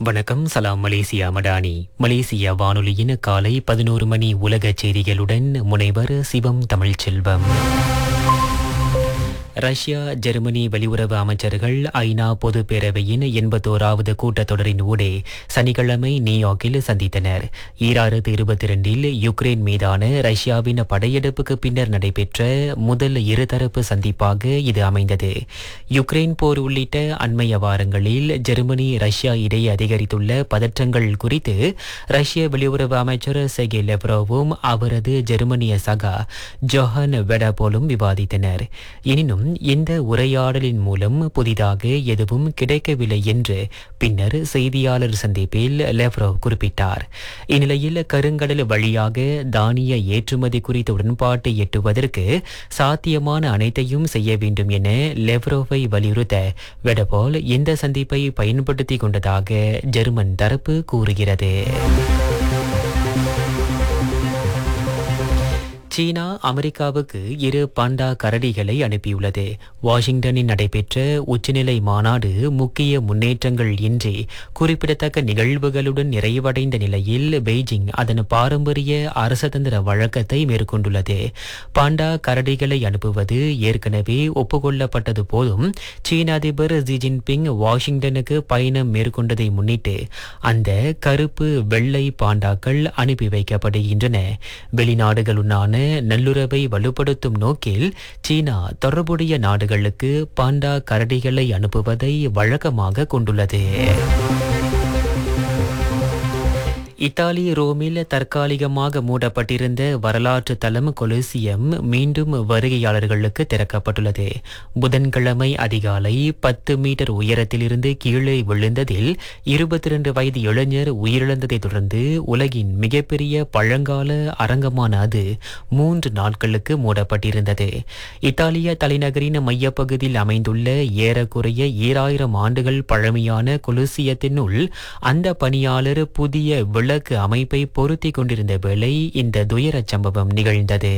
வணக்கம் சலாம் Malaysia Madani Malaysia வானொலியின் காலை பதினோரு மணி உலக செய்திகளுடன் முனைவர் சிவம் தமிழ்ச்செல்வம் ரஷ்யா ஜெர்மனி வெளியுறவு அமைச்சர்கள் ஐநா பொது பேரவையின் எண்பத்தோராவது கூட்டத்தொடரின் ஊடே சனிக்கிழமை நியூயார்க்கில் சந்தித்தனர் ஈராயிரத்து இருபத்தி இரண்டில் யுக்ரைன் மீதான ரஷ்யாவின் படையெடுப்புக்கு பின்னர் நடைபெற்ற முதல் இருதரப்பு சந்திப்பாக இது அமைந்தது யுக்ரைன் போர் உள்ளிட்ட அண்மைய வாரங்களில் ஜெர்மனி ரஷ்யா இடையே அதிகரித்துள்ள பதற்றங்கள் குறித்து ரஷ்ய வெளியுறவு அமைச்சர் செகே லெவ்ரோவும் அவரது ஜெர்மனிய சகா ஜொஹன் வெடபோலும் விவாதித்தனர் எனினும் இந்த உரையாடலின் மூலம் புதிதாக எதுவும் கிடைக்கவில்லை என்று பின்னர் செய்தியாளர் சந்திப்பில் லெவ்ரோவ் குறிப்பிட்டார் இந்நிலையில் கருங்கடல் வழியாக தானிய ஏற்றுமதி குறித்த உடன்பாட்டை எட்டுவதற்கு சாத்தியமான அனைத்தையும் செய்ய வேண்டும் என லெவ்ரோவை வலியுறுத்த வெடபோல் இந்த சந்திப்பை பயன்படுத்திக் கொண்டதாக ஜெர்மன் தரப்பு கூறுகிறது சீனா அமெரிக்காவுக்கு இரு பாண்டா கரடிகளை அனுப்பியுள்ளது வாஷிங்டனில் நடைபெற்ற உச்சநிலை மாநாடு முக்கிய முன்னேற்றங்கள் இன்றி குறிப்பிடத்தக்க நிகழ்வுகளுடன் நிறைவடைந்த நிலையில் பெய்ஜிங் அதன் பாரம்பரிய அரசதந்திர வழக்கத்தை மேற்கொண்டுள்ளது பாண்டா கரடிகளை அனுப்புவது ஏற்கனவே ஒப்புக்கொள்ளப்பட்டது போதும் சீன அதிபர் ஜி ஜின்பிங் வாஷிங்டனுக்கு பயணம் மேற்கொண்டதை முன்னிட்டு அந்த கருப்பு வெள்ளை பாண்டாக்கள் அனுப்பி வைக்கப்படுகின்றன வெளிநாடுகளுடனான நல்லுறவை வலுப்படுத்தும் நோக்கில் சீனா தொடர்புடைய நாடுகளுக்கு பாண்டா கரடிகளை அனுப்புவதை வழக்கமாக கொண்டுள்ளது இத்தாலி ரோமில் தற்காலிகமாக மூடப்பட்டிருந்த வரலாற்று தளம் கொலிசியம் மீண்டும் வருகையாளர்களுக்கு திறக்கப்பட்டுள்ளது புதன்கிழமை அதிகாலை பத்து மீட்டர் உயரத்திலிருந்து கீழே விழுந்ததில் இருபத்தி இரண்டு வயது இளைஞர் உயிரிழந்ததை தொடர்ந்து உலகின் மிகப்பெரிய பழங்கால அரங்கமான அது மூன்று நாட்களுக்கு மூடப்பட்டிருந்தது இத்தாலிய தலைநகரின் மையப்பகுதியில் அமைந்துள்ள ஏறக்குறைய ஏழாயிரம் ஆண்டுகள் பழமையான கொலுசியத்தினுள் அந்த பணியாளர் புதிய விளக்கு அமைப்பை பொருத்தி கொண்டிருந்த வேளை இந்த துயரச் சம்பவம் நிகழ்ந்தது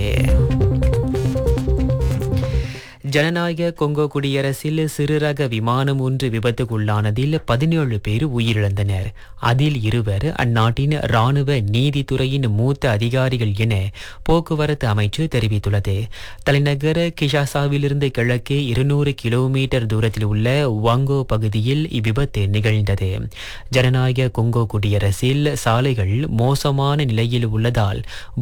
ஜனநாயக கொங்கோ குடியரசில் சிறுரக விமானம் ஒன்று விபத்துக்குள்ளானதில் பதினேழு பேர் உயிரிழந்தனர் அதில் இருவர் அந்நாட்டின் ராணுவ நீதித்துறையின் மூத்த அதிகாரிகள் என போக்குவரத்து அமைச்சு தெரிவித்துள்ளது தலைநகர் கிஷாசாவிலிருந்து கிழக்கே இருநூறு கிலோமீட்டர் தூரத்தில் உள்ள வாங்கோ பகுதியில் இவ்விபத்து நிகழ்ந்தது ஜனநாயக கொங்கோ குடியரசில் சாலைகள் மோசமான நிலையில் உள்ளதால்